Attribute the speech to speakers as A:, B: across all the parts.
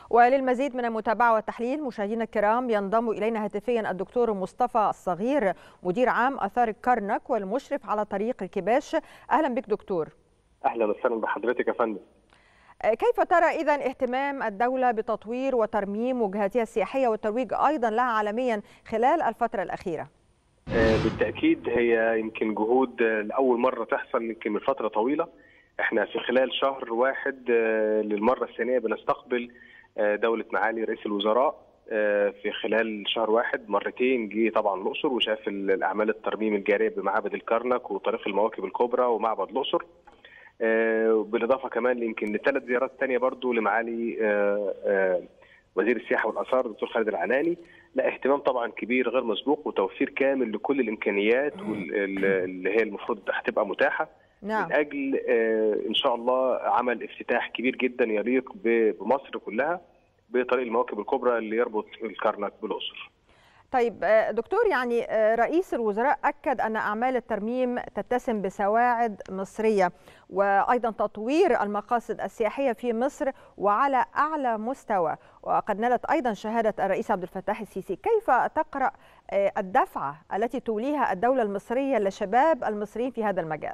A: وللمزيد من المتابعة والتحليل مشاهدينا الكرام ينضم إلينا هاتفيا الدكتور مصطفى الصغير مدير عام آثار الكرنك والمشرف على طريق الكباش أهلا بك دكتور
B: اهلا وسهلا بحضرتك يا فندم
A: كيف ترى إذا اهتمام الدولة بتطوير وترميم وجهاتها السياحية والترويج أيضا لها عالميا خلال الفترة الأخيرة؟
B: آه، بالتاكيد هي يمكن جهود آه، لاول مره تحصل يمكن من فتره طويله احنا في خلال شهر واحد آه، للمره الثانيه بنستقبل آه، دوله معالي رئيس الوزراء آه، في خلال شهر واحد مرتين جه طبعا الاقصر وشاف ال- الاعمال الترميم الجاريه بمعابد الكرنك وطريق المواكب الكبرى ومعبد الاقصر آه، بالاضافه كمان يمكن لثلاث زيارات ثانيه برضو لمعالي آه، آه، وزير السياحه والاثار الدكتور خالد العناني لا اهتمام طبعا كبير غير مسبوق وتوفير كامل لكل الامكانيات وال- ال- اللي هي المفروض هتبقى متاحه
A: نعم
B: من اجل آه، ان شاء الله عمل افتتاح كبير جدا يليق ب- بمصر كلها بطريق المواكب الكبرى اللي يربط الكرنك بالاقصر.
A: طيب آه، دكتور يعني آه، رئيس الوزراء أكد أن أعمال الترميم تتسم بسواعد مصرية وأيضا تطوير المقاصد السياحية في مصر وعلى أعلى مستوى وقد نالت أيضا شهادة الرئيس عبد الفتاح السيسي كيف تقرأ آه، الدفعة التي توليها الدولة المصرية لشباب المصريين في هذا المجال؟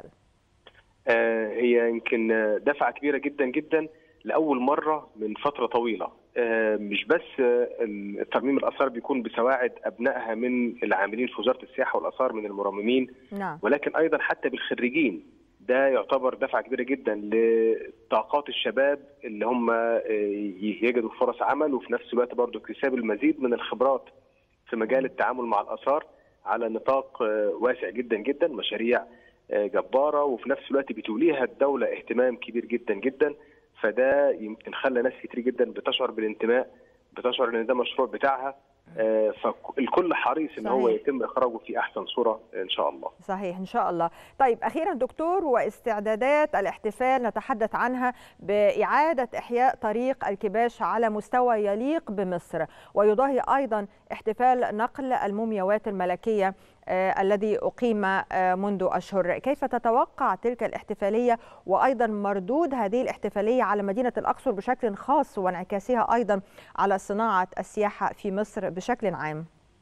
B: آه، هي يمكن آه، دفعه كبيره جدا جدا لاول مره من فتره طويله آه، مش بس آه، الترميم الاثار بيكون بسواعد ابنائها من العاملين في وزاره السياحه والاثار من المرممين
A: نعم
B: ولكن ايضا حتى بالخريجين ده يعتبر دفعه كبيره جدا لطاقات الشباب اللي هم آه، يجدوا فرص عمل وفي نفس الوقت برضه اكتساب المزيد من الخبرات في مجال التعامل مع الاثار على نطاق آه، واسع جدا جدا مشاريع آه، جباره وفي نفس الوقت بتوليها الدوله اهتمام كبير جدا جدا فده يمكن خلى ناس كتير جدا بتشعر بالانتماء بتشعر ان ده مشروع بتاعها آه، فالكل حريص ان هو
A: صحيح.
B: يتم اخراجه في احسن صوره ان شاء الله
A: صحيح إن شاء الله طيب أخيرا دكتور واستعدادات الاحتفال نتحدث عنها بإعادة إحياء طريق الكباش على مستوى يليق بمصر ويضاهي أيضا احتفال نقل المومياوات الملكية آه، الذي أقيم آه، منذ أشهر كيف تتوقع تلك الاحتفالية وأيضا مردود هذه الاحتفالية على مدينة الأقصر بشكل خاص وانعكاسها أيضا على صناعة السياحة في مصر بشكل عام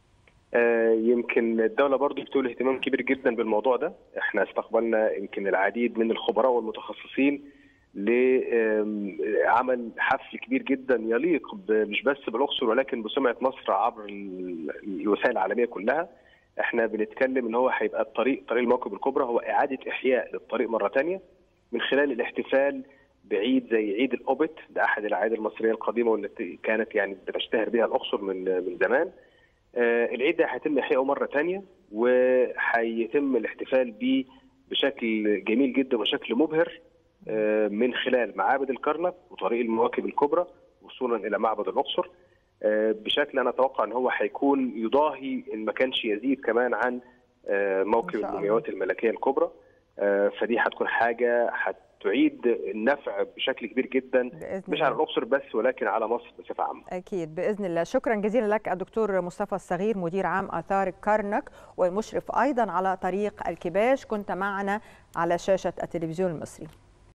B: آه، يمكن الدولة برضو بتولي اهتمام كبير جدا بالموضوع ده احنا استقبلنا يمكن العديد من الخبراء والمتخصصين لعمل حفل كبير جدا يليق ب- مش بس بالأقصر ولكن بسمعة مصر عبر ال- الوسائل العالمية كلها احنا بنتكلم ان هو هيبقى الطريق طريق المواكب الكبرى هو إعادة إحياء للطريق مرة تانية من خلال الاحتفال بعيد زي عيد الأوبت ده أحد الأعياد المصرية القديمة والتي كانت يعني بتشتهر بها الأقصر من من زمان آه، العيد ده هيتم احيائه مره ثانيه وهيتم الاحتفال بيه بشكل جميل جدا وشكل مبهر آه، من خلال معابد الكرنك وطريق المواكب الكبرى وصولا الى معبد الاقصر آه، بشكل انا اتوقع ان هو هيكون يضاهي ان ما كانش يزيد كمان عن آه،
A: إن
B: موكب
A: شاء الله.
B: المومياوات الملكيه الكبرى آه، فدي هتكون حاجه هتعيد النفع بشكل كبير جدا
A: بإذن
B: مش
A: الله.
B: على الاقصر بس ولكن على مصر بصفه عامه
A: أكيد بإذن الله شكرا جزيلا لك الدكتور مصطفى الصغير مدير عام آثار كرنك والمشرف أيضا على طريق الكباش كنت معنا على شاشة التلفزيون المصري